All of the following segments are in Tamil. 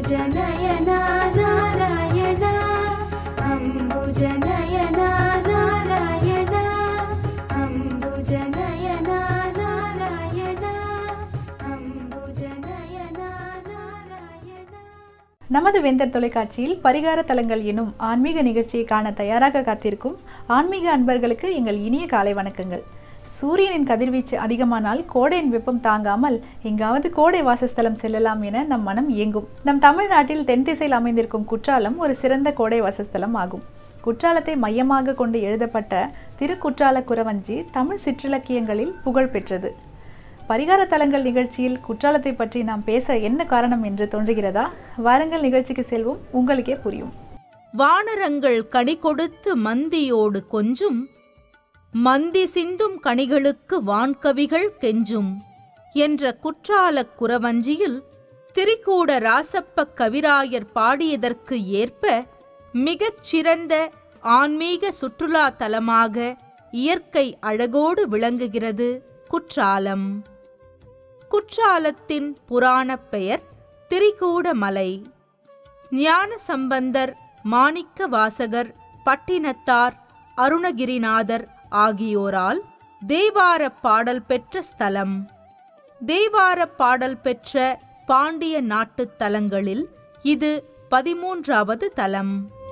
अम्बुजनयना नारायणा अम्बुजनयना नारायणा अम्बुजनयना नारायणा अम्बुजनयना नारायणा நமது வேந்தர் தொலைக்காட்சியில் பரிகார தலங்கள் எனும் ஆன்மீக நிகழ்ச்சியை காண தயாராக காத்திருக்கும் ஆன்மீக அன்பர்களுக்கு எங்கள் இனிய காலை வணக்கங்கள் சூரியனின் கதிர்வீச்சு அதிகமானால் கோடையின் வெப்பம் தாங்காமல் எங்காவது கோடை வாசஸ்தலம் செல்லலாம் என நம் மனம் இயங்கும் நம் தமிழ்நாட்டில் தென் திசையில் அமைந்திருக்கும் குற்றாலம் ஒரு சிறந்த கோடை வாசஸ்தலம் ஆகும் குற்றாலத்தை மையமாக கொண்டு எழுதப்பட்ட திருக்குற்றால குறவஞ்சி தமிழ் சிற்றிலக்கியங்களில் புகழ் பெற்றது பரிகார தலங்கள் நிகழ்ச்சியில் குற்றாலத்தை பற்றி நாம் பேச என்ன காரணம் என்று தோன்றுகிறதா வாருங்கள் நிகழ்ச்சிக்கு செல்வோம் உங்களுக்கே புரியும் வானரங்கள் கனி கொடுத்து மந்தியோடு கொஞ்சும் மந்தி சிந்தும் கனிகளுக்கு வான்கவிகள் கெஞ்சும் என்ற குற்றாலக் குறவஞ்சியில் திரிகூட ராசப்ப கவிராயர் பாடியதற்கு ஏற்ப மிகச் சிறந்த ஆன்மீக சுற்றுலா தலமாக இயற்கை அழகோடு விளங்குகிறது குற்றாலம் குற்றாலத்தின் புராணப் பெயர் திரிகூடமலை ஞான சம்பந்தர் மாணிக்க வாசகர் பட்டினத்தார் அருணகிரிநாதர் ஆகியோரால் தேவார பாடல் பெற்ற ஸ்தலம் தேவார பாடல் பெற்ற பாண்டிய நாட்டுத் தலங்களில் இது பதிமூன்றாவது தலம்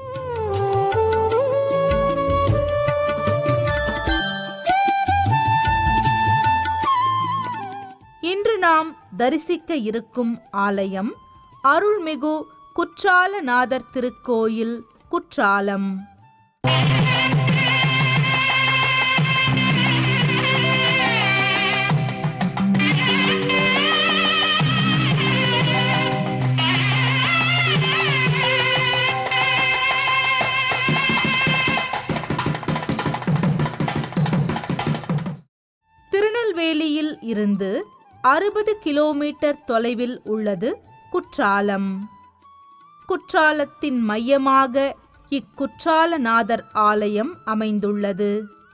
இன்று நாம் தரிசிக்க இருக்கும் ஆலயம் அருள்மிகு குற்றாலநாதர் திருக்கோயில் குற்றாலம் திருநெல்வேலியில் இருந்து அறுபது கிலோமீட்டர் தொலைவில் உள்ளது குற்றாலம் குற்றாலத்தின் மையமாக இக்குற்றாலநாதர் ஆலயம் அமைந்துள்ளது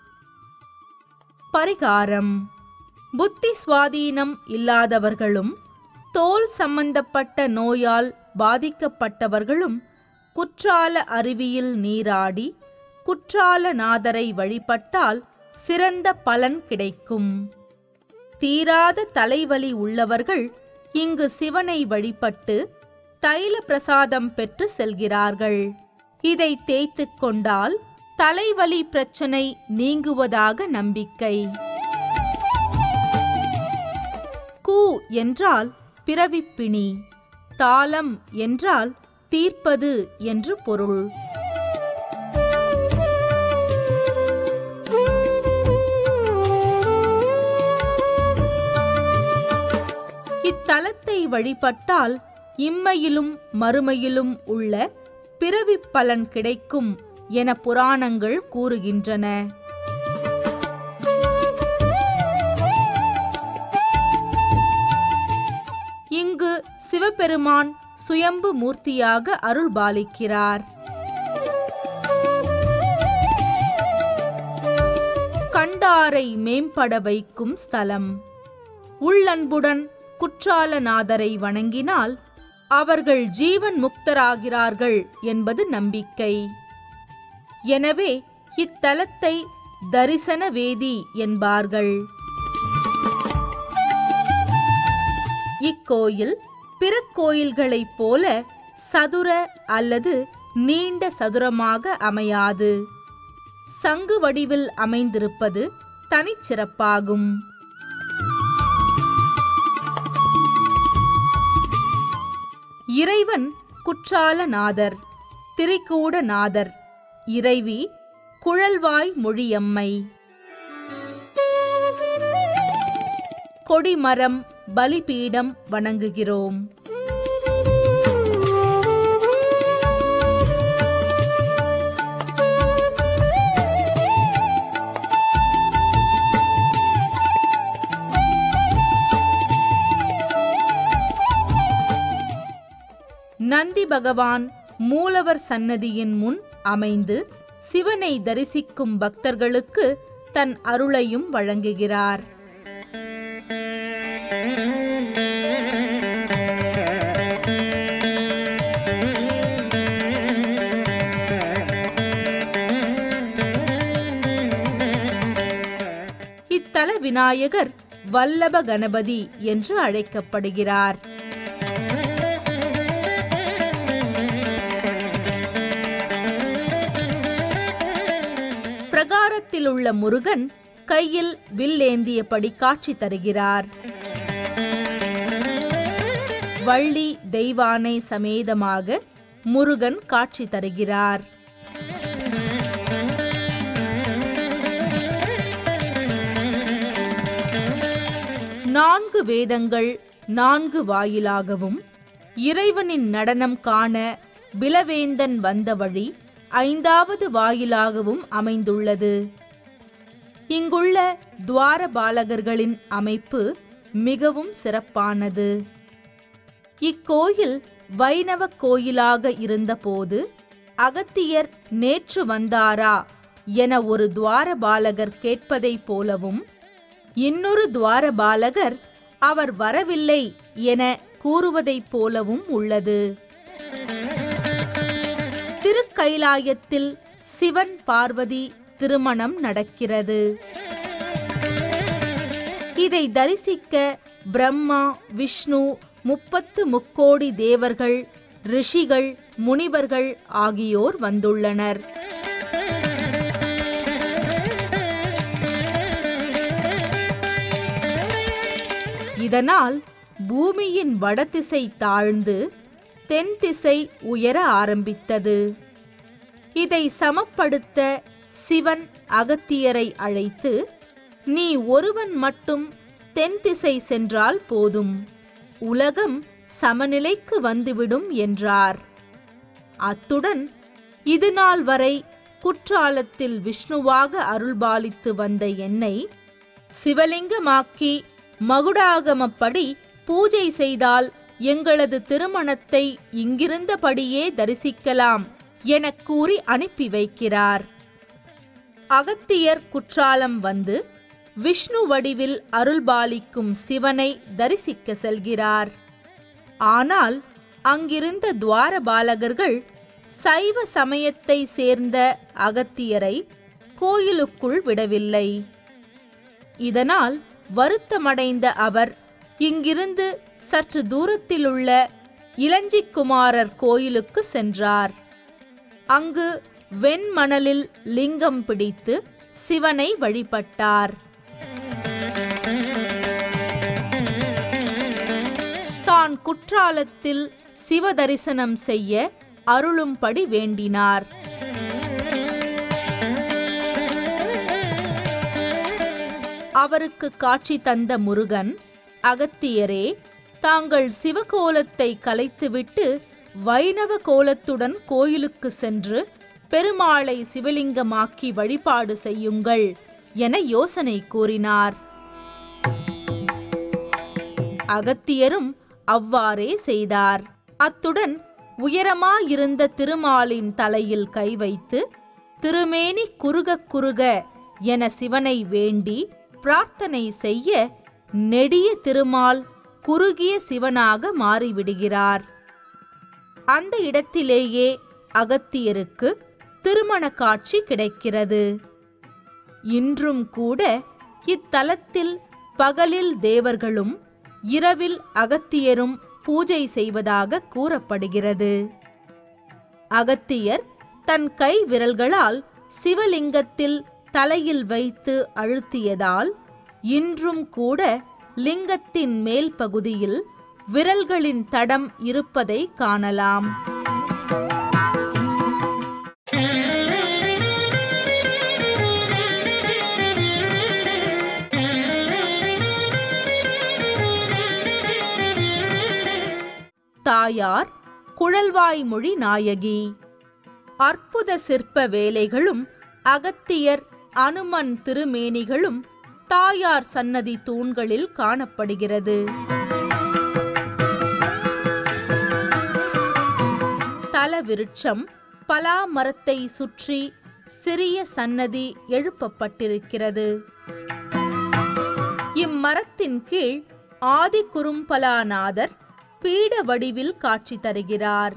பரிகாரம் புத்தி சுவாதீனம் இல்லாதவர்களும் தோல் சம்பந்தப்பட்ட நோயால் பாதிக்கப்பட்டவர்களும் குற்றால அருவியில் நீராடி குற்றாலநாதரை வழிபட்டால் சிறந்த பலன் கிடைக்கும் தீராத தலைவலி உள்ளவர்கள் இங்கு சிவனை வழிபட்டு தைல பிரசாதம் பெற்று செல்கிறார்கள் இதை தேய்த்துக் கொண்டால் தலைவலி பிரச்சனை நீங்குவதாக நம்பிக்கை கூ என்றால் பிறவிப்பிணி தாளம் என்றால் தீர்ப்பது என்று பொருள் இத்தலத்தை வழிபட்டால் இம்மையிலும் மறுமையிலும் உள்ள பிறவிப் பலன் கிடைக்கும் என புராணங்கள் கூறுகின்றன இங்கு சிவபெருமான் சுயம்பு மூர்த்தியாக அருள்பாலிக்கிறார் கண்டாரை மேம்பட வைக்கும் ஸ்தலம் உள்ளன்புடன் குற்றாலநாதரை வணங்கினால் அவர்கள் ஜீவன் முக்தராகிறார்கள் என்பது நம்பிக்கை எனவே இத்தலத்தை தரிசன வேதி என்பார்கள் இக்கோயில் பிற கோயில்களைப் போல சதுர அல்லது நீண்ட சதுரமாக அமையாது சங்கு வடிவில் அமைந்திருப்பது தனிச்சிறப்பாகும் இறைவன் குற்றாலநாதர் திரிகூடநாதர் இறைவி குழல்வாய் மொழியம்மை கொடிமரம் பலிபீடம் வணங்குகிறோம் நந்தி பகவான் மூலவர் சன்னதியின் முன் அமைந்து சிவனை தரிசிக்கும் பக்தர்களுக்கு தன் அருளையும் வழங்குகிறார் இத்தல விநாயகர் வல்லப கணபதி என்று அழைக்கப்படுகிறார் பிரகாரத்தில் உள்ள முருகன் கையில் வில்லேந்தியபடி காட்சி தருகிறார் வள்ளி தெய்வானை சமேதமாக முருகன் காட்சி தருகிறார் நான்கு வேதங்கள் நான்கு வாயிலாகவும் இறைவனின் நடனம் காண பிலவேந்தன் வந்த வழி ஐந்தாவது வாயிலாகவும் அமைந்துள்ளது இங்குள்ள துவாரபாலகர்களின் அமைப்பு மிகவும் சிறப்பானது இக்கோயில் வைணவ கோயிலாக இருந்தபோது அகத்தியர் நேற்று வந்தாரா என ஒரு துவாரபாலகர் கேட்பதைப் போலவும் இன்னொரு துவாரபாலகர் அவர் வரவில்லை என கூறுவதைப் போலவும் உள்ளது திருக்கைலாயத்தில் சிவன் பார்வதி திருமணம் நடக்கிறது இதை தரிசிக்க பிரம்மா விஷ்ணு முப்பத்து முக்கோடி தேவர்கள் ரிஷிகள் முனிவர்கள் ஆகியோர் வந்துள்ளனர் இதனால் பூமியின் வடதிசை தாழ்ந்து தென் திசை உயர ஆரம்பித்தது இதை சமப்படுத்த சிவன் அகத்தியரை அழைத்து நீ ஒருவன் மட்டும் தென் திசை சென்றால் போதும் உலகம் சமநிலைக்கு வந்துவிடும் என்றார் அத்துடன் இதுநாள் வரை குற்றாலத்தில் விஷ்ணுவாக அருள்பாலித்து வந்த என்னை சிவலிங்கமாக்கி மகுடாகமப்படி பூஜை செய்தால் எங்களது திருமணத்தை இங்கிருந்தபடியே தரிசிக்கலாம் எனக் கூறி அனுப்பி வைக்கிறார் அகத்தியர் குற்றாலம் வந்து விஷ்ணு வடிவில் அருள்பாலிக்கும் சிவனை தரிசிக்க செல்கிறார் ஆனால் அங்கிருந்த துவாரபாலகர்கள் சைவ சமயத்தை சேர்ந்த அகத்தியரை கோயிலுக்குள் விடவில்லை இதனால் வருத்தமடைந்த அவர் இங்கிருந்து சற்று தூரத்திலுள்ள இளஞ்சிக்குமாரர் கோயிலுக்கு சென்றார் அங்கு வெண்மணலில் லிங்கம் பிடித்து சிவனை வழிபட்டார் தான் குற்றாலத்தில் சிவ தரிசனம் செய்ய அருளும்படி வேண்டினார் அவருக்கு காட்சி தந்த முருகன் அகத்தியரே தாங்கள் சிவகோலத்தை கலைத்துவிட்டு வைணவ கோலத்துடன் கோயிலுக்கு சென்று பெருமாளை சிவலிங்கமாக்கி வழிபாடு செய்யுங்கள் என யோசனை கூறினார் அகத்தியரும் அவ்வாறே செய்தார் அத்துடன் உயரமாயிருந்த திருமாலின் தலையில் கை வைத்து திருமேனி குறுக குறுக என சிவனை வேண்டி பிரார்த்தனை செய்ய நெடிய திருமால் குறுகிய சிவனாக மாறிவிடுகிறார் அந்த இடத்திலேயே அகத்தியருக்கு திருமண காட்சி கிடைக்கிறது இன்றும் கூட இத்தலத்தில் பகலில் தேவர்களும் இரவில் அகத்தியரும் பூஜை செய்வதாக கூறப்படுகிறது அகத்தியர் தன் கை விரல்களால் சிவலிங்கத்தில் தலையில் வைத்து அழுத்தியதால் இன்றும் கூட லிங்கத்தின் மேல் பகுதியில் விரல்களின் தடம் இருப்பதை காணலாம் தாயார் குழல்வாய்மொழி நாயகி அற்புத சிற்ப வேலைகளும் அகத்தியர் அனுமன் திருமேனிகளும் தாயார் சன்னதி தூண்களில் காணப்படுகிறது தல விருட்சம் பலா மரத்தை சுற்றி சிறிய சன்னதி எழுப்பப்பட்டிருக்கிறது இம்மரத்தின் கீழ் ஆதி குறும்பலாநாதர் பீட வடிவில் காட்சி தருகிறார்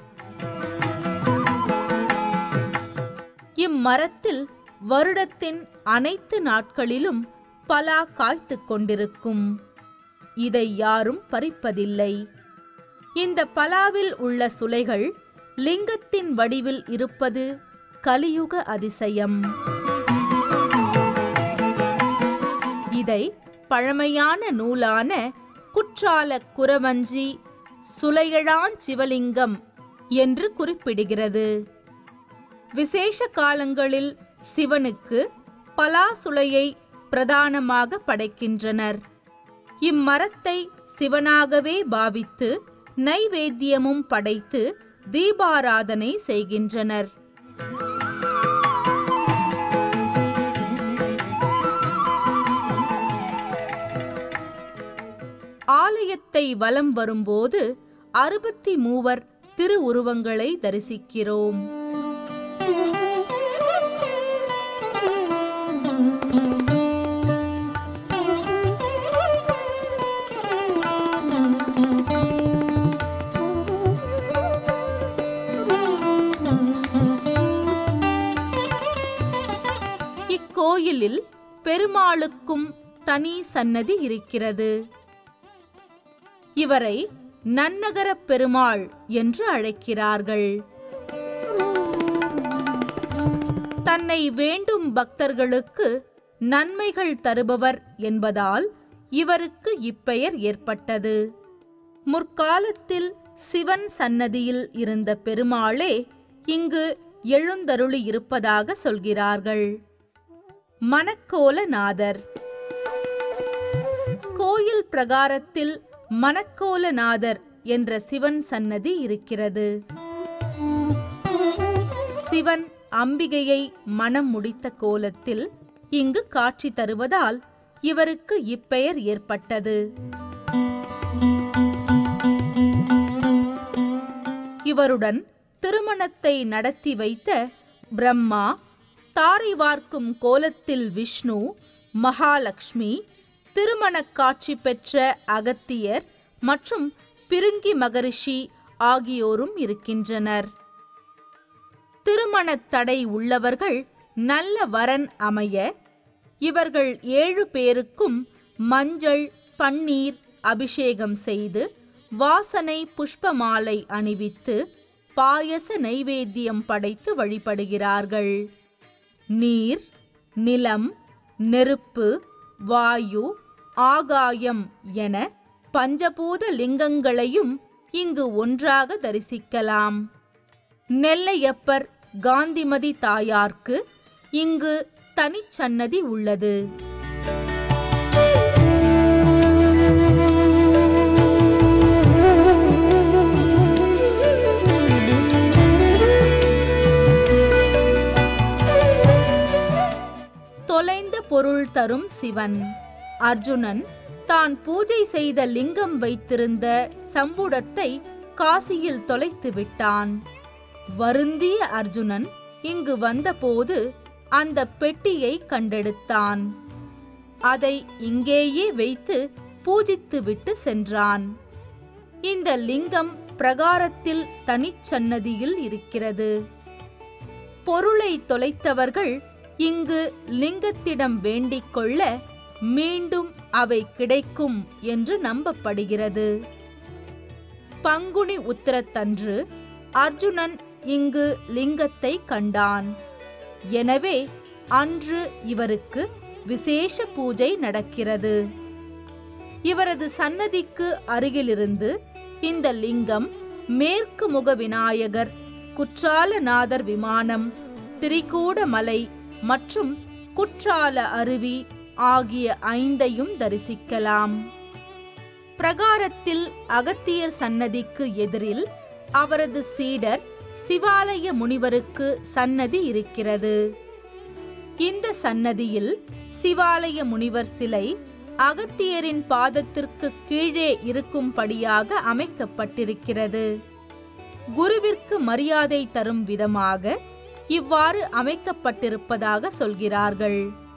இம்மரத்தில் வருடத்தின் அனைத்து நாட்களிலும் பலா காய்த்துக் கொண்டிருக்கும் இதை யாரும் பறிப்பதில்லை இந்த பலாவில் உள்ள சுளைகள் லிங்கத்தின் வடிவில் இருப்பது கலியுக அதிசயம் இதை பழமையான நூலான குற்றால குரவஞ்சி சுலையழான் சிவலிங்கம் என்று குறிப்பிடுகிறது விசேஷ காலங்களில் சிவனுக்கு பலாசுளையை பிரதானமாக படைக்கின்றனர் இம்மரத்தை சிவனாகவே பாவித்து நைவேத்தியமும் படைத்து தீபாராதனை செய்கின்றனர் ஆலயத்தை வலம் வரும்போது அறுபத்தி மூவர் திருவுருவங்களை தரிசிக்கிறோம் இக்கோயிலில் பெருமாளுக்கும் தனி சன்னதி இருக்கிறது இவரை நன்னகரப் பெருமாள் என்று அழைக்கிறார்கள் தன்னை வேண்டும் பக்தர்களுக்கு நன்மைகள் தருபவர் என்பதால் இவருக்கு இப்பெயர் ஏற்பட்டது முற்காலத்தில் சிவன் சன்னதியில் இருந்த பெருமாளே இங்கு எழுந்தருளி இருப்பதாக சொல்கிறார்கள் மணக்கோலநாதர் கோயில் பிரகாரத்தில் மணக்கோலநாதர் என்ற சிவன் சன்னதி இருக்கிறது சிவன் அம்பிகையை மனம் முடித்த கோலத்தில் இங்கு காட்சி தருவதால் இவருக்கு இப்பெயர் ஏற்பட்டது இவருடன் திருமணத்தை நடத்தி வைத்த பிரம்மா தாரை வார்க்கும் கோலத்தில் விஷ்ணு மகாலட்சுமி திருமணக் காட்சி பெற்ற அகத்தியர் மற்றும் பிருங்கி மகரிஷி ஆகியோரும் இருக்கின்றனர் திருமணத் தடை உள்ளவர்கள் நல்ல வரன் அமைய இவர்கள் ஏழு பேருக்கும் மஞ்சள் பன்னீர் அபிஷேகம் செய்து வாசனை புஷ்பமாலை அணிவித்து பாயச நைவேத்தியம் படைத்து வழிபடுகிறார்கள் நீர் நிலம் நெருப்பு வாயு ஆகாயம் என பஞ்சபூத லிங்கங்களையும் இங்கு ஒன்றாக தரிசிக்கலாம் நெல்லையப்பர் காந்திமதி தாயார்க்கு இங்கு தனிச்சன்னதி உள்ளது தொலைந்த பொருள் தரும் சிவன் அர்ஜுனன் தான் பூஜை செய்த லிங்கம் வைத்திருந்த சம்புடத்தை காசியில் தொலைத்து விட்டான் வருந்திய அர்ஜுனன் இங்கு வந்தபோது அந்த பெட்டியை கண்டெடுத்தான் அதை இங்கேயே வைத்து பூஜித்து விட்டு சென்றான் இந்த லிங்கம் பிரகாரத்தில் தனிச்சன்னதியில் இருக்கிறது பொருளை தொலைத்தவர்கள் இங்கு லிங்கத்திடம் வேண்டிக் கொள்ள மீண்டும் அவை கிடைக்கும் என்று நம்பப்படுகிறது பங்குனி உத்திரத்தன்று அர்ஜுனன் இங்கு லிங்கத்தை கண்டான் எனவே அன்று இவருக்கு விசேஷ பூஜை நடக்கிறது இவரது சன்னதிக்கு அருகிலிருந்து இந்த லிங்கம் மேற்கு முக விநாயகர் குற்றாலநாதர் விமானம் திரிகூடமலை மற்றும் குற்றால அருவி ஆகிய ஐந்தையும் தரிசிக்கலாம் பிரகாரத்தில் அகத்தியர் சன்னதிக்கு எதிரில் அவரது சீடர் சிவாலய முனிவருக்கு சன்னதி இருக்கிறது இந்த சன்னதியில் சிவாலய முனிவர் சிலை அகத்தியரின் பாதத்திற்கு கீழே இருக்கும்படியாக அமைக்கப்பட்டிருக்கிறது குருவிற்கு மரியாதை தரும் விதமாக இவ்வாறு அமைக்கப்பட்டிருப்பதாக சொல்கிறார்கள்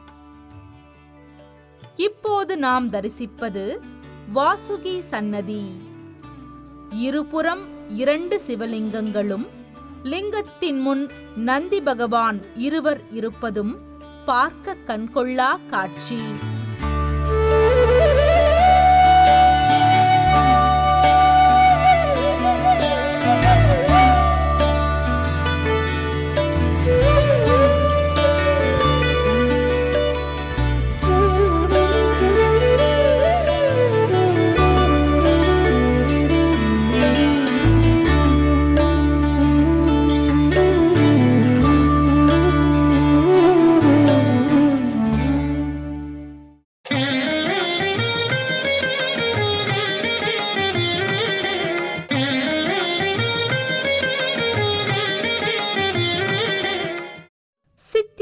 இப்போது நாம் தரிசிப்பது வாசுகி சன்னதி இருபுறம் இரண்டு சிவலிங்கங்களும் லிங்கத்தின் முன் நந்தி பகவான் இருவர் இருப்பதும் பார்க்க கண்கொள்ளா காட்சி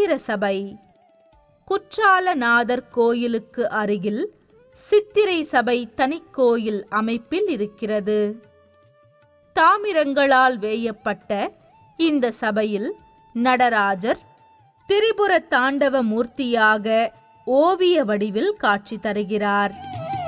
சித்திர சபை குற்றாலநாதர் கோயிலுக்கு அருகில் சித்திரை சபை தனிக்கோயில் அமைப்பில் இருக்கிறது தாமிரங்களால் வேயப்பட்ட இந்த சபையில் நடராஜர் திரிபுர தாண்டவ மூர்த்தியாக ஓவிய வடிவில் காட்சி தருகிறார்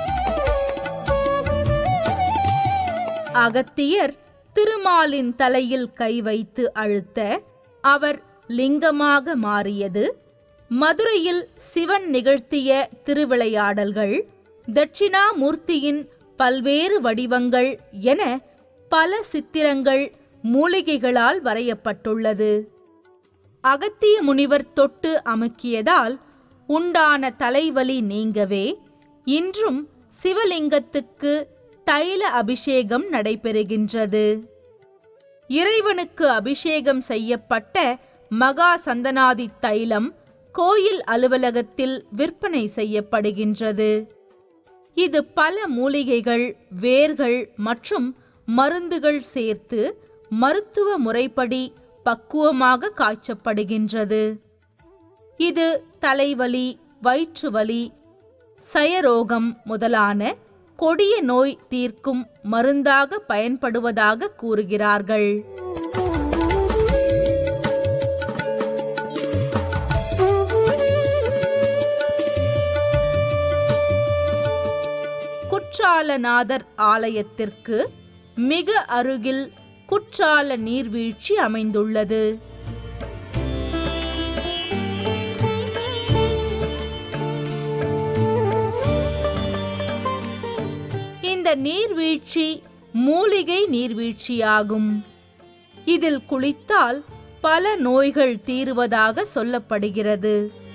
அகத்தியர் திருமாலின் தலையில் கை வைத்து அழுத்த அவர் லிங்கமாக மாறியது மதுரையில் சிவன் நிகழ்த்திய திருவிளையாடல்கள் தட்சிணாமூர்த்தியின் பல்வேறு வடிவங்கள் என பல சித்திரங்கள் மூலிகைகளால் வரையப்பட்டுள்ளது அகத்திய முனிவர் தொட்டு அமுக்கியதால் உண்டான தலைவலி நீங்கவே இன்றும் சிவலிங்கத்துக்கு தைல அபிஷேகம் நடைபெறுகின்றது இறைவனுக்கு அபிஷேகம் செய்யப்பட்ட மகா சந்தனாதி தைலம் கோயில் அலுவலகத்தில் விற்பனை செய்யப்படுகின்றது இது பல மூலிகைகள் வேர்கள் மற்றும் மருந்துகள் சேர்த்து மருத்துவ முறைப்படி பக்குவமாக காய்ச்சப்படுகின்றது இது தலைவலி வயிற்றுவலி சயரோகம் முதலான கொடிய நோய் தீர்க்கும் மருந்தாக பயன்படுவதாக கூறுகிறார்கள் குற்றாலநாதர் ஆலயத்திற்கு மிக அருகில் குற்றால நீர்வீழ்ச்சி அமைந்துள்ளது இந்த நீர்வீழ்ச்சி மூலிகை நீர்வீழ்ச்சியாகும் இதில் குளித்தால் பல நோய்கள் தீருவதாக சொல்லப்படுகிறது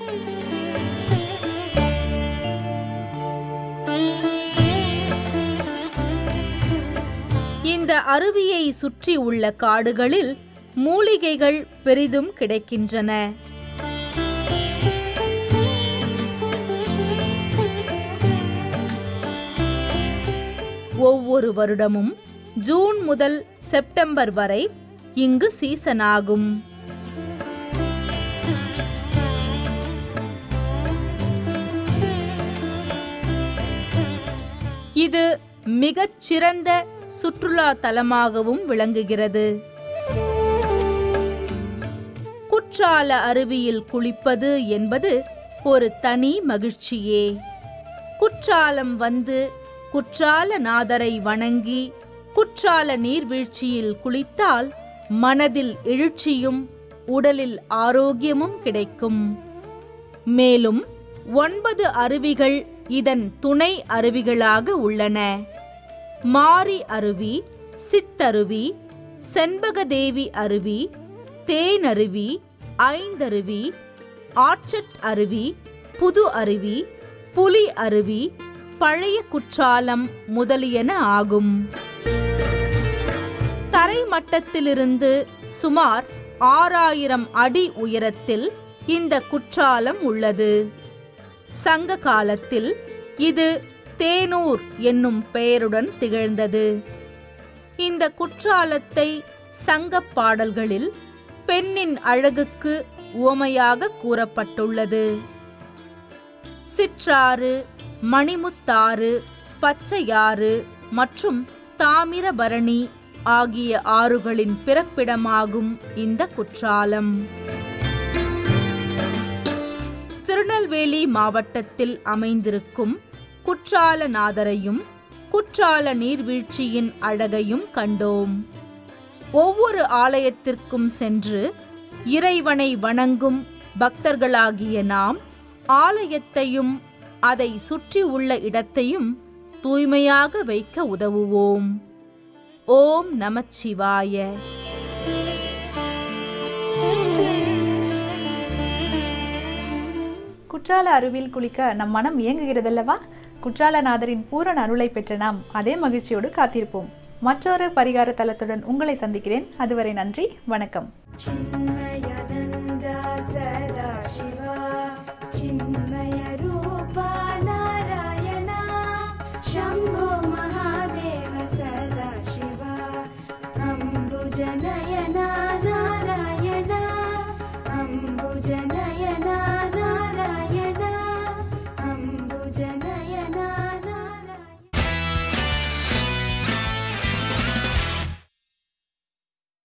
இந்த அருவியை சுற்றி உள்ள காடுகளில் மூலிகைகள் பெரிதும் கிடைக்கின்றன ஒவ்வொரு வருடமும் ஜூன் முதல் செப்டம்பர் வரை இங்கு சீசனாகும் இது மிகச் சிறந்த சுற்றுலா தலமாகவும் விளங்குகிறது குற்றால அருவியில் குளிப்பது என்பது ஒரு தனி மகிழ்ச்சியே குற்றாலம் வந்து குற்றாலநாதரை வணங்கி குற்றால நீர்வீழ்ச்சியில் குளித்தால் மனதில் எழுச்சியும் உடலில் ஆரோக்கியமும் கிடைக்கும் மேலும் ஒன்பது அருவிகள் இதன் துணை அருவிகளாக உள்ளன மாரி அருவி சித்தருவி செண்பகதேவி அருவி தேனருவி ஐந்தருவி ஆற்றட் அருவி புது அருவி புலி அருவி பழைய குற்றாலம் முதலியன ஆகும் தரைமட்டத்திலிருந்து சுமார் ஆறாயிரம் அடி உயரத்தில் இந்த குற்றாலம் உள்ளது சங்க காலத்தில் இது தேனூர் என்னும் பெயருடன் திகழ்ந்தது இந்த குற்றாலத்தை சங்கப் பாடல்களில் பெண்ணின் அழகுக்கு உவமையாக கூறப்பட்டுள்ளது சிற்றாறு மணிமுத்தாறு பச்சையாறு மற்றும் தாமிரபரணி ஆகிய ஆறுகளின் பிறப்பிடமாகும் இந்த குற்றாலம் திருநெல்வேலி மாவட்டத்தில் அமைந்திருக்கும் குற்றாலநாதரையும் குற்றால நீர்வீழ்ச்சியின் அழகையும் கண்டோம் ஒவ்வொரு ஆலயத்திற்கும் சென்று இறைவனை வணங்கும் பக்தர்களாகிய நாம் ஆலயத்தையும் அதை சுற்றி உள்ள இடத்தையும் தூய்மையாக வைக்க உதவுவோம் ஓம் நமச்சிவாய குற்றால அருவியில் குளிக்க நம் மனம் இயங்குகிறதல்லவா குற்றாலநாதரின் பூரண அருளை பெற்ற நாம் அதே மகிழ்ச்சியோடு காத்திருப்போம் மற்றொரு பரிகார தலத்துடன் உங்களை சந்திக்கிறேன் அதுவரை நன்றி வணக்கம் चिन्मयानन्दा सदा शिवा चिन्मयरूपा नारायणा शम्भो महादेव सदा शिवा अम्बुजनयना नारायणा अम्बुज गजनयना